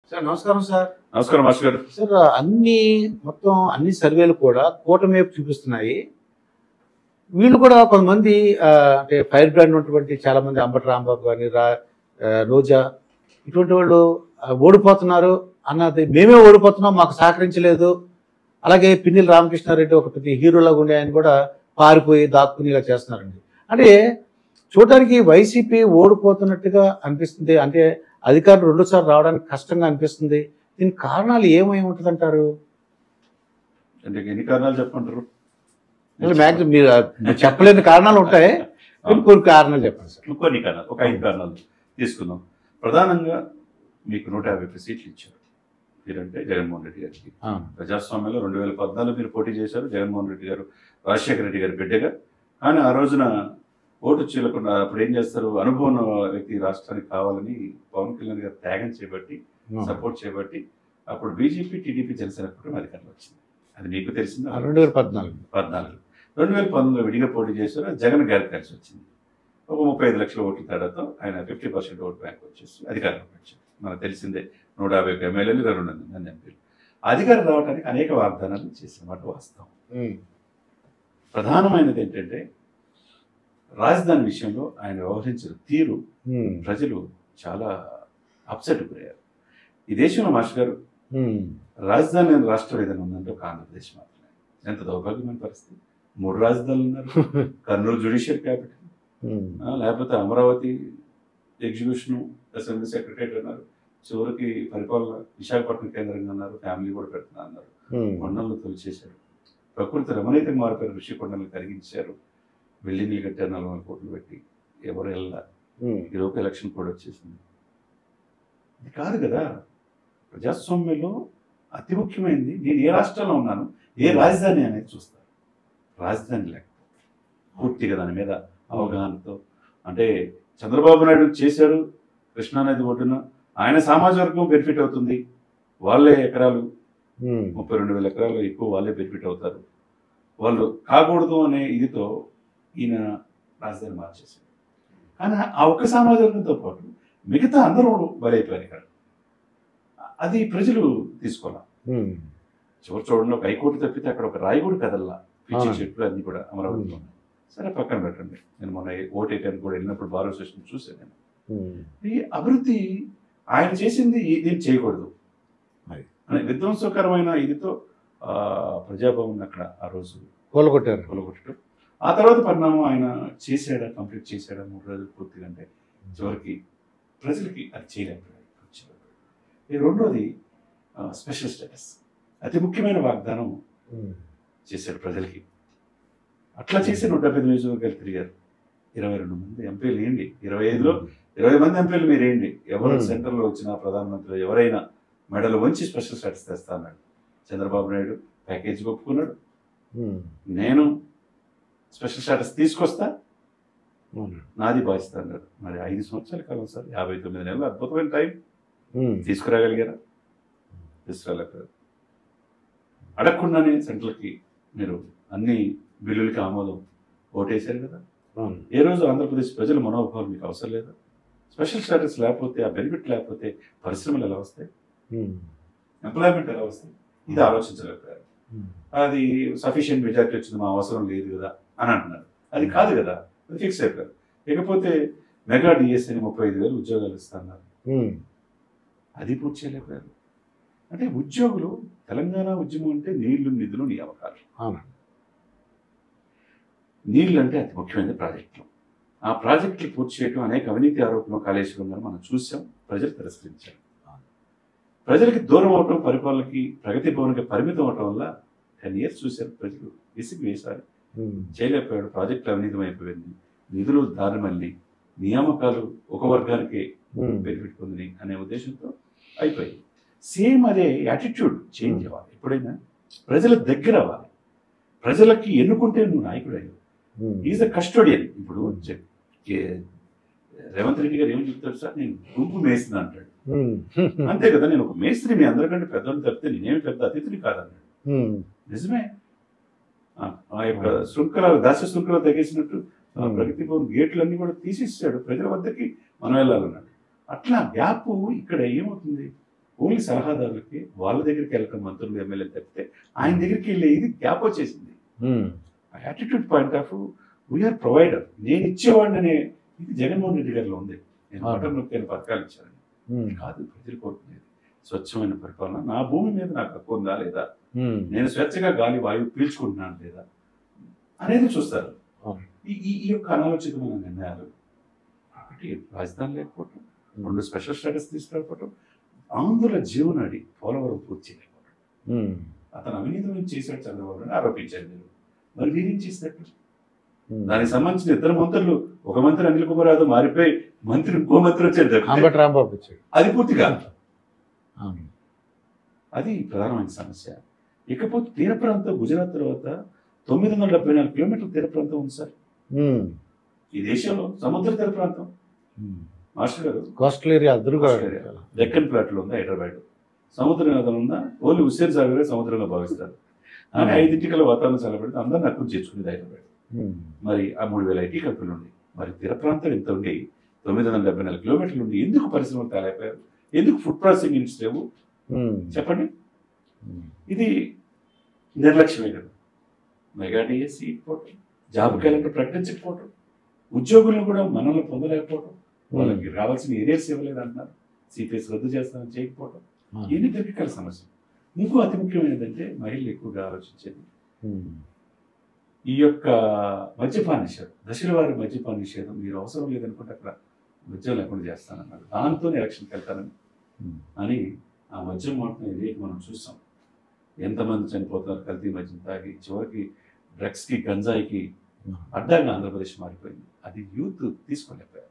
Sir నమస్కారం sir నమస్కారం master గారు సార్ అన్ని మొత్తం అన్ని సర్వేలు కూడా కూటమి వైపు చూపిస్తున్నాయి వీళ్ళు కూడా కొంతమంది ఆ, అంటే ఫైర్ బ్రాండ్ ఉన్నటువంటి చాలా మంది అంబటి రాంబాబు కానీ రా ఆ, రోజా ఇటువంటి వాళ్ళు ఆ, ఓడిపోతున్నారు అన్నది మేమే ఓడిపోతున్నాం మాకు సహకరించలేదు అలాగే పిన్నెల రామకృష్ణారెడ్డి ఒక పెద్ద హీరోలాగా ఉండే ఆయన కూడా పారిపోయి దాక్కుని ఇలా చేస్తున్నారండి అంటే చూడడానికి వైసీపీ ఓడిపోతున్నట్టుగా అనిపిస్తుంది అంటే అధికారులు రెండోసారి రావడానికి కష్టంగా అనిపిస్తుంది దీనికి కారణాలు ఏమై ఉంటుంది అంటారు అంటే ఎన్ని కారణాలు చెప్పంటారు మ్యాక్సిమం మీరు మీరు చెప్పలేని కారణాలు ఉంటాయి కొన్ని కొన్ని కారణాలు చెప్పండి సార్ కొన్ని కారణాలు ఒక ఐదు కారణాలు తీసుకుందాం ప్రధానంగా మీకు నూట యాభై ఒక్క సీట్లు ఇచ్చారు మీరంటే జగన్మోహన్ రెడ్డి గారికి ఆ, ప్రజాస్వామ్యంలో రెండు వేల పద్నాలుగు మీరు పోటీ చేశారు జగన్మోహన్ రెడ్డి గారు రాజశేఖర రెడ్డి గారి బిడ్డగా కానీ ఆ రోజున ఓటు చీలకుండా అప్పుడు ఏం చేస్తారు అనుభవం ఉన్న వ్యక్తి రాష్ట్రానికి కావాలని పవన్ కళ్యాణ్ గారు త్యాగం చేపట్టి సపోర్ట్ చేయబట్టి అప్పుడు బీజేపీ టీడీపీ జనసేన కుటుంబం అధికారంలో వచ్చింది అది నీకు తెలిసిందా ఆ, రెండు వేల పద్నాలుగు పద్నాలుగు రెండు వేల పంతొమ్మిదిలో విడిగా పోటీ చేశారు జగన్ గారి కలిసి వచ్చింది ఒక ముప్పై ఐదు లక్షల ఓట్ల తేడాతో ఆయన ఫిఫ్టీ పర్సెంట్ ఓట్ బ్యాంక్ వచ్చేసి అధికారంలోకి వచ్చారు మనకు తెలిసిందే నూట యాభై ఒక ఎమ్మెల్యేలు ఇరవై రెండు మంది ఎంపీలు అధికారం రావడానికి అనేక వాగ్దానాలు చేసిన మాట వాస్తవం ఉమ్, ప్రధానమైనది ఏంటంటే రాజధాని విషయంలో ఆయన వ్యవహరించిన తీరు ఉమ్, ప్రజలు చాలా అప్సెట్ గురయ్యారు ఈ దేశంలో మాస్టర్ గారు ఉమ్, రాజధాని లేని రాష్ట్రం ఏదైనా ఉందంటే ఒక ఆంధ్రప్రదేశ్ మాత్రమే ఎంత దౌర్భాగ్యమైన పరిస్థితి మూడు రాజధానులు ఉన్నారు కర్నూలు జ్యుడిషియల్ క్యాపిటల్ ఉమ్, ఆ, లేకపోతే అమరావతి ఎగ్జిక్యూషన్ అసెంబ్లీ సెక్రటరీ అన్నారు చివరికి పరిపాలన విశాఖపట్నం కేంద్రంగా అన్నారు ఫ్యామిలీ కూడా పెడుతున్నా అన్నారు ఉమ్, కొండలను తొలిచేశారు ప్రకృతి రమణీయతకు మారిపోయిన ఋషి కొండలను కరిగించారు బిల్డింగ్లు కట్టారు నలభై వందల కోట్లు పెట్టి ఎవరు వెళ్ళా ఉమ్, ఈలోపు ఎలక్షన్ కూడా వచ్చేసింది ఇది కాదు కదా ప్రజాస్వామ్యంలో అతి ముఖ్యమైనది నేను ఏ రాష్ట్రంలో ఉన్నాను ఏ రాజధాని అనేది చూస్తారు రాజధాని లేక పూర్తిగా దాని మీద అవగాహనతో అంటే చంద్రబాబు నాయుడు చేశాడు కృష్ణానది ఒడ్డున ఆయన సామాజిక వర్గం బెనిఫిట్ అవుతుంది వాళ్ళే ఎకరాలు ఉమ్, ముప్పై రెండు వేల ఎకరాలు ఎక్కువ వాళ్ళే బెనిఫిట్ అవుతారు వాళ్ళు కాకూడదు అనే ఇదితో ఈయన రాజధాని మార్చేశారు కానీ ఆ ఒక్క సామాజిక వర్గంతో పాటు మిగతా అందరూ బలైపోయారు ఇక్కడ అది ప్రజలు తీసుకోవాలి ఉమ్, చివరి చూడండి ఒక హైకోర్టు తప్పితే అక్కడ ఒక రాయి కూడా కదల్లా పిచ్చి అవునండి. చెట్లు అన్ని కూడా అమరావతిలో ఉన్నాయి సరే పక్కన పెట్టండి నేను మొన్న ఓట్ వేయడానికి కూడా వెళ్ళినప్పుడు బార్ అసోసియేషన్ చూశాను నేను ఉమ్, ఈ అభివృద్ధి ఆయన చేసింది నేను చేయకూడదు మరి. అనే విధ్వంసకరమైన ఇదితో ఆ, ప్రజాభవన్ అక్కడ ఆ రోజు కూలగొట్టారు కొలగొట్టడం ఆ తర్వాత పరిణామం ఆయన చేశాడా కంప్లీట్ చేశాడా మూడు రోజులు పూర్తిగా అంటే చివరికి ప్రజలకి అది చేయలేకపోయాడు ఈ రెండోది ఆ, స్పెషల్ స్టేటస్ అతి ముఖ్యమైన వాగ్దానం ఉమ్, చేశాడు ప్రజలకి అట్లా చేసి నూట డెబ్బై ఐదు నియోజకవర్గాలు తిరిగారు ఇరవై రెండు మంది ఎంపీలు ఏంటి ఇరవై ఐదులో ఇరవై మంది ఎంపీలు మీరు ఏంటి ఎవరు Hmm. సెంటర్లో వచ్చిన ప్రధానమంత్రి ఎవరైనా మెడలు వంచి స్పెషల్ స్టేటస్ తెస్తా అన్నాడు చంద్రబాబు నాయుడు ప్యాకేజీ ఒప్పుకున్నాడు ఉమ్, నేను స్పెషల్ స్టేటస్ తీసుకొస్తా అవును. నాది బాధ్యత అన్నాడు మరి ఐదు సంవత్సరాల కాలం సార్ యాభై తొమ్మిది నెలలు అద్భుతమైన టైం ఉమ్, తీసుకురాగలిగారా తీసుకురాలేకపోయారు అడగకుండానే సెంట్రల్కి మీరు అన్ని బిల్లులకి ఆమోదం ఓటేశారు కదా అవును. ఏ రోజు ఆంధ్రప్రదేశ్ ప్రజల మనోభావాలు మీకు అవసరం లేదా స్పెషల్ స్టేటస్ లేకపోతే ఆ బెనిఫిట్ లేకపోతే పరిశ్రమలు ఎలా వస్తాయి ఉమ్, ఎంప్లాయ్మెంట్ ఎలా వస్తాయి ఇది ఆలోచించలేకపోయారు ఉమ్, అది సఫిషియెంట్ మెజారిటీ వచ్చింది మా అవసరం లేదు కదా అని అంటున్నారు అది కాదు కదా అది ఫిక్స్ అయిపోయారు ఇకపోతే మెగా డిఎస్ఏని ముప్పై ఐదు వేలు ఉద్యోగాలు ఇస్తున్నారు ఉమ్, అది పూర్తి చేయలేకపోయారు అంటే ఉద్యోగులు తెలంగాణ ఉద్యమం అంటే నీళ్లు నిధులు నియామకాలు అవును. నీళ్లు అంటే అతి ముఖ్యమైన ప్రాజెక్టులు ఆ ప్రాజెక్టులు పూర్తి చేయడం అనేక అవినీతి ఆరోపణలు కాళేశ్వరంలో మనం చూసాం ప్రజలు తిరస్కరించారు ప్రజలకి దూరం అవటం పరిపాలనకి ప్రగతి భవన్కి పరిమితం అవటం వల్ల టెన్ ఇయర్స్ చూశారు ప్రజలు విసిగి వేశారు ఉమ్, చేయలేకపోయాడు ప్రాజెక్టులు అవినీతం అయిపోయింది నిధులు దారి మళ్ళీ నియామకాలు ఒక వర్గానికి ఉమ్, బెనిఫిట్ పొందిని అనే ఉద్దేశంతో అయిపోయింది సేమ్ అదే యాటిట్యూడ్ చేంజ్ అవ్వాలి ఎప్పుడైనా ప్రజల దగ్గర అవ్వాలి ప్రజలకి ఎన్నుకుంటే నువ్వు నాయకుడు అయ్యావు ఉమ్, ఈజ్ ద కస్టోడియన్ ఇప్పుడు చె- కే- రేవంత్ రెడ్డి గారు ఏం చెప్తాడు సార్ నేను గుంపు మేసిన అంటాడు ఉమ్, అంతే కదా నేను ఒక మేస్త్రి మీ అందరికంటే పెద్దోళ్ళు తప్పితే నేనేమి పెద్ద అతిథిని కాదన్నాడు ఉమ్, నిజమే ఆ ఆ యొక్క శృంఖల దశ శృంఖల తగ్గేసినట్టు ఆ ప్రగతి భవన్ గేట్లన్నీ కూడా తీసేసాడు ప్రజల వద్దకి మనం వెళ్ళాలన్నాడు అట్లా గ్యాప్ ఇక్కడ ఏమవుతుంది ఓన్లీ సలహాదారులకి వాళ్ళ దగ్గరికి వెళ్ళటం మంత్రులు ఎమ్మెల్యేలు తప్పితే ఆయన దగ్గరికి వెళ్ళే ఇది గ్యాప్ వచ్చేసింది um, attitude point of VR provider నేను ఇచ్చేవాడిని అనే ఇది జగన్మోహన్ రెడ్డి గారిలో ఉంది నేను అవును. బటన్ నొక్కిన పథకాలు ఇచ్చాను ఉమ్, కాదు ప్రజలు కోరుకునేది స్వచ్ఛమైన పరిపాలన నా భూమి మీద నాకు హక్కు ఉందా లేదా ఉమ్, నేను స్వేచ్ఛగా గాలి వాయువు పీల్చుకుంటున్నాను లేదా అనేది చూస్తారు అవును. ఈ ఈ ఈ యొక్క అనాలోచితమైన నిర్ణయాలు ఒకటి రాజధాని లేకపోవటం రెండు స్పెషల్ స్టేటస్ తీసుకురాకపోవటం ఆంధ్రుల జీవనాడి పోలవరం పూర్తి చేయలేకపోవడం ఉమ్, అతను అవినీతి చేశాడు చంద్రబాబు నాయుడు ఆరోపించారు మీరు మరి వీరేం చేసినట్టు ఉమ్. దానికి సంబంధించిన ఇద్దరు మంత్రులు ఒక మంత్రి అనిల్ కుమార్ యాదవ్ మారిపోయి మంత్రి ఇంకో మంత్రి వచ్చారు తప్పితే అంబటి రాంబాబు వచ్చాడు అది పూర్తిగా అవును. అది ప్రధానమైన సమస్య ఇకపోతే తీర ప్రాంతం గుజరాత్ తర్వాత తొమ్మిది వందల డెబ్బై నాలుగు కిలోమీటర్ల తీర ప్రాంతం ఉంది సార్ ఉమ్, ఈ దేశంలో సముద్ర తీర ప్రాంతం ఉమ్. మాస్టర్ గారు కోస్టల్ ఏరియా అదురుగా కోస్టల్ ఏరియా. దక్కన్ ప్లాట్లో ఉంది హైదరాబాద్ సముద్ర నదం ఉందా ఓన్లీ హుస్సేన్ సాగరే సముద్రంగా భావిస్తారు కానీ ఐదింటికల వాతావరణం చల్లబడితే అందరిని హక్కు చేర్చుకునేది హైదరాబాద్ ఉమ్, మరి ఆ మూడు వేల ఐటీ కంపెనీలు ఉన్నాయి మరి తీర ప్రాంతం ఎంత ఉండి తొమ్మిది వందల డెబ్బై నాలుగు కిలోమీటర్లు ఉండి ఎందుకు పరిశ్రమలు తయారైపోయారు ఎందుకు ఫుడ్ ప్రాసెసింగ్ యూనిట్స్ లేవు ఉమ్, చెప్పండి ఉమ్. ఇది నిర్లక్ష్యమే కదా మెగా డిఎస్సి ఇకపోవటం జాబ్ క్యాలెండర్ ప్రకటించకపోవటం ఉద్యోగులను కూడా మనల్ని పొందలేకపోవటం వాళ్ళకి రావాల్సిన ఏరియాస్ ఇవ్వలేదు అంటున్నారు సిపిఎస్ రద్దు చేస్తామని చేయకపోవటం అవును. ఇవన్నీ దీర్ఘకాల సమస్య ఇంకో అతి ముఖ్యమైనది అంటే మహిళలు ఎక్కువగా ఆలోచించేది ఉమ్, ఈ యొక్క మద్యపాన నిషేధం దశల వారి మద్యపాన నిషేధం మీరు అవసరం లేదనుకుంటే అక్కడ మద్యం లేకుండా చేస్తానన్నారు దాంతో ఎలక్షన్కి వెళ్తానని ఉమ్. అని ఆ మద్యం మాటను ఇదే మనం చూస్తాం ఎంతమంది చనిపోతున్నారు కల్తీ మద్యం తాగి చివరికి డ్రగ్స్కి గంజాయికి అడ్డాగా ఆంధ్రప్రదేశ్ మారిపోయింది అది యూత్ తీసుకోలేకపోయారు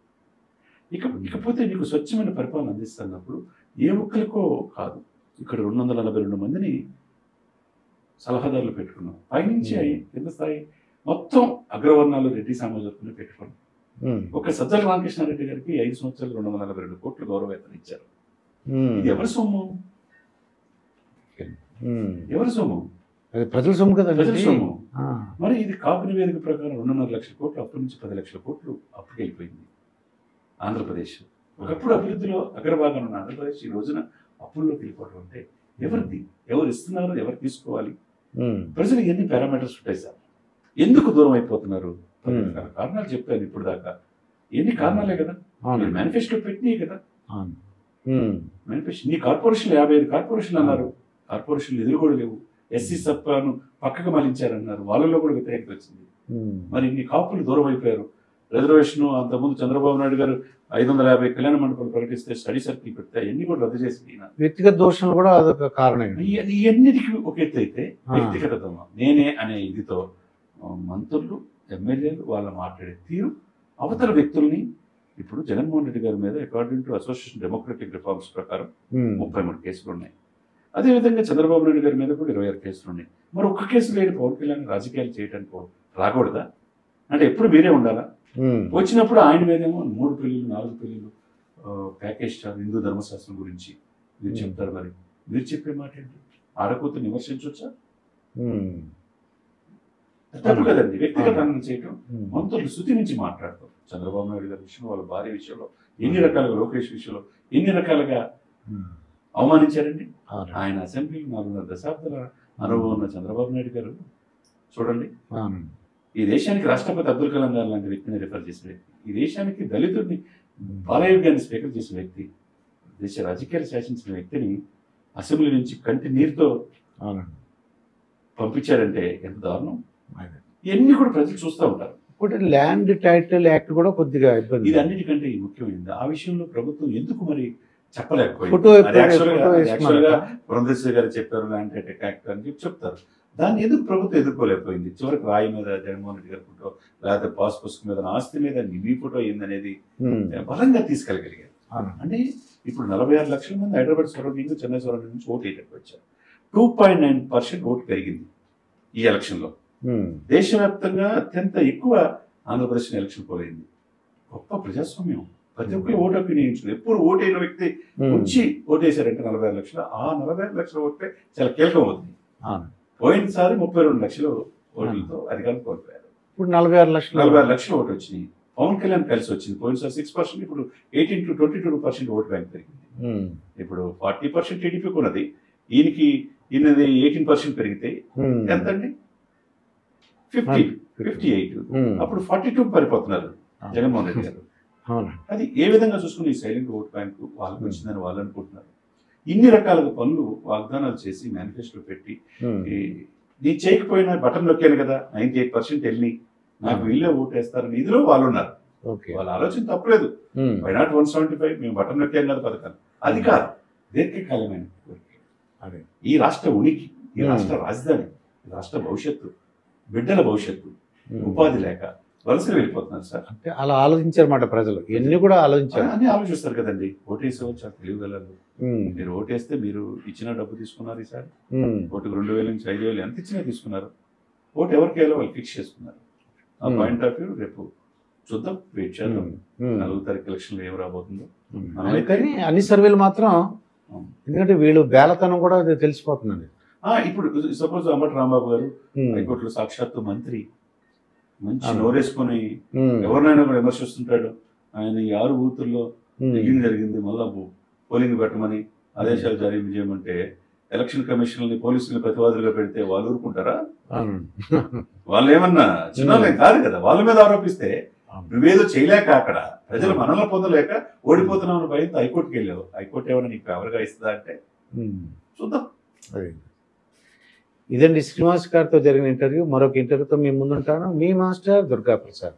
ఇక ఇకపోతే నీకు స్వచ్ఛమైన పరిపాలన అందిస్తున్నప్పుడు ఏ ఒక్కరికో కాదు ఇక్కడ రెండు వందల నలభై రెండు మందిని సలహాదారులు పెట్టుకున్నాం పైనుంచి అయి కింద స్థాయి మొత్తం అగ్రవర్ణాలు రెడ్డి సామాజికులు పెట్టుకున్నాం ఉమ్, ఒక సజ్జల రామకృష్ణారెడ్డి గారికి ఐదు సంవత్సరాలు రెండు వందల నలభై రెండు కోట్లు గౌరవేతనం ఇచ్చారు ఉమ్, ఇది ఎవరి సొమ్ము ఉమ్. ఎవరి సొమ్ము అది ప్రజల సొమ్ము కదండి ప్రజల సొమ్ము ఆ, మరి ఇది కాపు నివేదిక ప్రకారం రెండున్నర లక్షల కోట్లు అప్పటి నుంచి పది లక్షల కోట్లు అప్పుకి వెళ్ళిపోయింది ఆంధ్రప్రదేశ్ ఒకప్పుడు అభివృద్ధిలో అగ్రభాగం ఉన్న ఆంధ్రప్రదేశ్ ఈ రోజున అప్పుల్లోకి వెళ్ళిపోవడం అంటే ఎవరిది ఎవరు ఇస్తున్నారు ఎవరు తీసుకోవాలి ఉమ్, ప్రజలు ఎన్ని పారామీటర్స్ ఉంటాయి సార్ ఎందుకు దూరం అయిపోతున్నారు Hmm. రకరకాల కారణాలు చెప్పాను ఇప్పుడు దాకా ఎన్ని కారణాలే కదా అవును మేనిఫెస్టో పెట్టినాయి కదా అవును ఉమ్, మేనిఫెస్టో నీ కార్పొరేషన్లు యాభై ఐదు కార్పొరేషన్లు అన్నారు కార్పొరేషన్లు ఎదురు కూడా లేవు ఎస్సీ సప్పాను పక్కకు మలించారన్నారు వాళ్ళలో కూడా వ్యతిరేకత వచ్చింది ఉమ్, మరి ఇన్ని కాపులు దూరం అయిపోయారు రిజర్వేషన్ అంతకుముందు చంద్రబాబు నాయుడు గారు ఐదు వందల యాభై కళ్యాణ మండపాలు ప్రకటిస్తే స్టడీ సర్కిల్ పెడితే అవన్నీ కూడా రద్దు చేసి ఈయన. వ్యక్తిగత దోషాలు కూడా అదొక కారణం ఈ- ఇవన్నిటికీ ఒక ఎత్తు అయితే ఆ. వ్యక్తిగత దమ నేనే అనే ఇదితో ఆ, మంత్రులు ఎమ్మెల్యేలు వాళ్ళ మాట్లాడే తీరు అవతల వ్యక్తుల్ని ఇప్పుడు జగన్మోహన్ రెడ్డి గారి మీద according to association democratic reforms ప్రకారం ఉమ్, ముప్పై మూడు కేసులు ఉన్నాయి అదేవిధంగా చంద్రబాబు నాయుడు గారి మీద కూడా ఇరవై ఆరు కేసులు ఉన్నాయి మరి ఒక్క కేసు లేని పవన్ కళ్యాణ్ రాజకీయాలు చేయడానికి పో- రాకూడదా అంటే ఎప్పుడు మీరే ఉండాలా ఉమ్, వచ్చినప్పుడు ఆయన మీదేమో మూడు పెళ్ళిళ్ళు నాలుగు పెళ్ళిళ్ళు ఆ, ప్యాకేజ్ స్టార్ హిందూ ధర్మశాస్త్రం గురించి మీరు Hmm. చెప్తారు మరి మీరు చెప్పే మాట ఏంటి ఆడకూతురు విమర్శించవచ్చా ఉమ్, తప్పు కదండి వ్యక్తిగత ఆనందం చేయటం ఉమ్, మంత్రులు శృతి నుంచి మాట్లాడతాం చంద్రబాబు నాయుడు గారి విషయంలో వాళ్ళ భార్య విషయంలో ఎన్ని రకాలుగా లోకేష్ విషయంలో ఎన్ని రకాలుగా ఉమ్, అవమానించారండి అవును ఆయన అసెంబ్లీలో నాలుగున్నర దశాబ్దాల అనుభవం ఉన్న చంద్రబాబు నాయుడు గారు చూడండి అవును ఈ దేశానికి రాష్ట్రపతి అబ్దుల్ కలాం గారు లాంటి వ్యక్తిని రిఫర్ చేసిన వ్యక్తి ఈ దేశానికి దళితుడిని ఉమ్, బాలయోగ్యాన్ని స్పీకర్ చేసిన వ్యక్తి దేశ రాజకీయాలు శాసించిన వ్యక్తిని అసెంబ్లీ నుంచి కంటి నీరుతో అవును పంపించారంటే ఎంత దారుణం అదే. ఇవన్నీ కూడా ప్రజలు చూస్తూ ఉంటారు ఇప్పుడు ల్యాండ్ టైటిల్ యాక్ట్ కూడా కొద్దిగా ఇబ్బంది ఇది అన్నిటికంటే ముఖ్యమైనది ఆ విషయంలో ప్రభుత్వం ఎందుకు మరి చెప్పలేకపోయింది ఫోటో అది actual గా- ఫోటో అది actual గా వేసుకున్నారట. పురంధేశ్వరి గారు చెప్పారు ల్యాండ్ అటాక్ యాక్ట్ అని చెప్పి చెప్తారు దాన్ని ఎందుకు ప్రభుత్వం ఎదుర్కోలేకపోయింది చివరికి రాయి మీద జగన్మోహన్ రెడ్డి గారి ఫోటో లేకపోతే పాస్ పుస్తకం మీద నా ఆస్తి మీద మీ ఫోటో ఏందనేది ఉమ్, బలంగా తీసుకెళ్ళగలిగారు అవును అంటే ఇప్పుడు నలభై ఆరు లక్షల మంది హైదరాబాద్ సరౌండింగ్ చెన్నై సరౌండింగ్ నుంచి ఓటు వేయడానికి వచ్చారు two point nine percent vote పెరిగింది ఈ ఎలక్షన్లో ఉమ్, దేశవ్యాప్తంగా అత్యంత ఎక్కువ ఆంధ్రప్రదేశ్ ఎలక్షన్ పోలైంది గొప్ప ప్రజాస్వామ్యం ప్రతి ఒక్కరు ఓటు హక్కు వినియోగించుకున్నారు ఎప్పుడు ఓటైన వ్యక్తి ఉమ్, వచ్చి ఓటేశారంటే నలభై ఆరు లక్షలు ఆ నలభై ఆరు లక్షల ఓటే చాలా కీలకం అవుతుంది అవును పోయినసారి ముప్పై రెండు లక్షల ఓట్లతో అధికారం కోల్పోయారు ఇప్పుడు నలభై ఆరు లక్షలు నలభై ఆరు లక్షల ఓటు వచ్చినాయి పవన్ కళ్యాణ్ కలిసి వచ్చింది పోయినసారి సిక్స్ పర్సెంట్ ఇప్పుడు eighteen to twenty two percent vote bank పెరిగింది ఉమ్, ఇప్పుడు ఫార్టీ పర్సెంట్ టీడీపీకి ఉన్నది ఈయనకి ఈయనది ఎయిటీన్ పర్సెంట్ పెరిగితే ఉమ్, ఎంత అండి ఫిఫ్టీ ఫిఫ్టీ ఎయిట్ ఉమ్, అప్పుడు ఫార్టీ టూ పడిపోతున్నారు జగన్మోహన్ రెడ్డి గారు అవును అది ఏ విధంగా చూసుకుని ఈ సైలెంట్ ఓట్ బ్యాంక్ వాళ్ళకి వచ్చిందని వాళ్ళు అనుకుంటున్నారు ఇన్ని రకాలుగా పనులు వాగ్దానాలు చేసి మేనిఫెస్టో పెట్టి ఉమ్, ఈ నీ చేయకపోయినా బటన్ నొక్కాను కదా నైన్టీ ఎయిట్ పర్సెంట్ వెళ్ళి నాకు Hmm. వీళ్ళే ఓటేస్తారని ఇదిలో వాళ్ళు ఉన్నారు ఓకే వాళ్ళ ఆలోచన తప్పలేదు um, why not one seventy five మేము బటన్ నొక్కాం కదా పథకాలు అది కాదు దీర్ఘకాలమైన కోరిక. అదే ఈ రాష్ట్ర ఉనికి ఈ Hmm. రాష్ట్ర రాజధాని ఈ రాష్ట్ర భవిష్యత్తు బిడ్డల భవిష్యత్తు ఉమ్. ఉపాధి లేక వలసలు వెళ్ళిపోతున్నారు సార్ అంటే అలా ఆలోచించారన్నమాట ప్రజలు ఎన్ని కూడా ఆలోచించారు అన్ని ఆలోచిస్తారు కదండి ఓటేసే చాలా తెలియగలరు ఉమ్, మీరు ఓటేస్తే మీరు ఇచ్చిన డబ్బు తీసుకున్నారు ఈసారి ఉమ్, ఓటుకు రెండు వేల నుంచి ఐదు వేలు ఎంత ఇచ్చినా తీసుకున్నారు ఓటు ఎవరికి వేయాలో వాళ్ళు ఫిక్స్ చేసుకున్నారు ఆ Hmm. పాయింట్ ఆఫ్ వ్యూ రేపు చూద్దాం వెయిట్ చేద్దాం ఉమ్, ఉమ్, నాలుగో తారీఖు ఎలక్షన్లో ఏం రాబోతుందో ఉమ్. మనమైతే- అందుకని అన్ని సర్వేలు మాత్రం అవును. ఎందుకంటే వీళ్ళు బేలతనం కూడా అది తెలిసిపోతుందండి ఆ, ఇప్పుడు సపోజ్ అంబటి రాంబాబు గారు ఉమ్, హైకోర్టులో సాక్షాత్తు మంత్రి మంచి అవును. నోరేసుకొని ఉమ్, ఎవరినైనా కూడా విమర్శిస్తుంటాడు ఆయన ఈ ఆరు బూతుల్లో ఉమ్, రిగ్గింగ్ జరిగింది మళ్ళా పో- పోలింగ్ పెట్టమని ఆదేశాలు జారీ చేయమంటే ఎలక్షన్ కమిషనల్ని పోలీసుల్ని ప్రతివాదులుగా పెడితే వాళ్ళు ఊరుకుంటారా అవును. వాళ్ళు ఏమన్నా చిన్న కాదు కదా వాళ్ళ మీద ఆరోపిస్తే అవును. నువ్వేదో చేయలేక అక్కడ ప్రజలు మనల్ని పొందలేక ఓడిపోతున్నామని భయంతో హైకోర్టుకి వెళ్ళావు హైకోర్టు ఏమైనా నీకు ఫేవర్గా ఇస్తుందా అంటే ఉమ్, చూద్దాం అదే ఇదండి శ్రీనివాస్ గారితో జరిగిన ఇంటర్వ్యూ మరొక ఇంటర్వ్యూతో మీ ముందుంటాను మీ మాస్టర్ దుర్గా ప్రసాద్